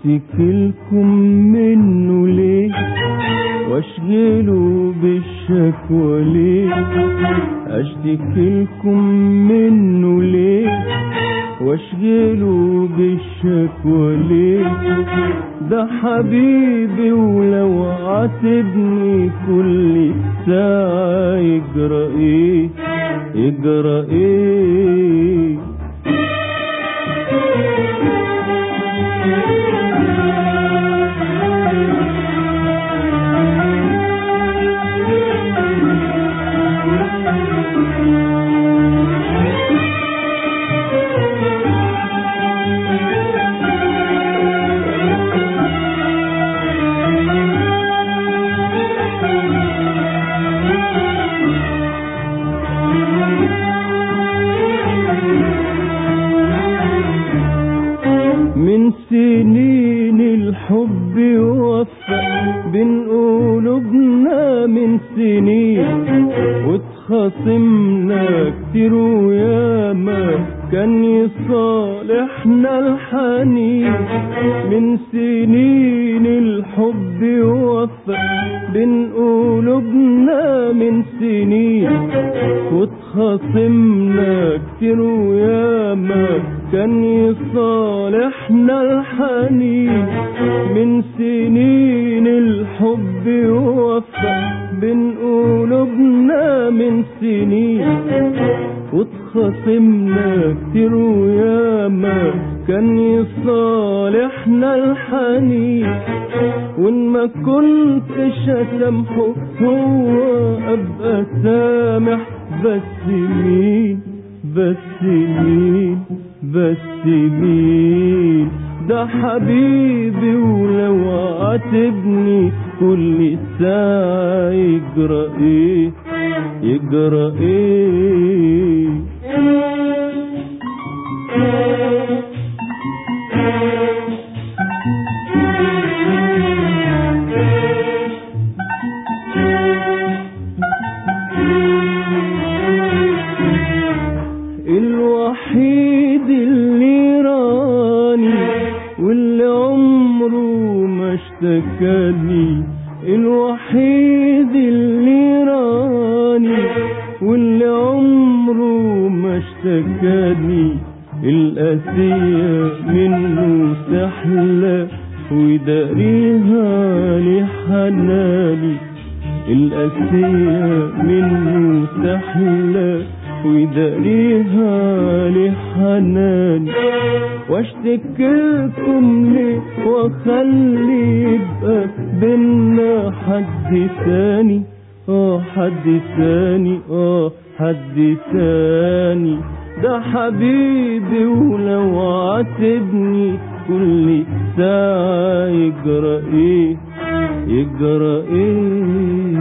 اشتكي لكم منه ليه واشغله بالشكوى ليه اشتكي لكم منه ليه واشغله بالشكوى ليه ده حبيبي ولو عاتبني كل ساعة يجرى ايه يجرى ايه من سنين الحب وفى بين قلوبنا من سنين واتخاصمنا كتير وياما كان يصالحنا الحنين من سنين الحب وفى بين قلوبنا من سنين واتخاصمنا كتير وياما كان يصالحنا الحنين من سنين الحب وفى بين قلوبنا من سنين واتخاصمنا كتير وياما كان يصالحنا الحنين وان ما كنتش اسامحه هو ابقى سامح بس مين بس مين بس مين ده حبيبي ولو عاتبني كل ساعة يجرى ايه يجرى ايه الوحيد اللي راني واللي عمره ما اشتكاني الوحيد اللي راني واللي عمره ما اشتكاني القاسية منه سحلة ويداريها لحناني القاسية منه سحلة ويداريها لحناني واشتكيلكم ليه واخلي يبقى بينا حد تاني اه حد تاني اه حد تاني ده حبيبي ولو عاتبني كل ساعة يجرى ايه يجرى ايه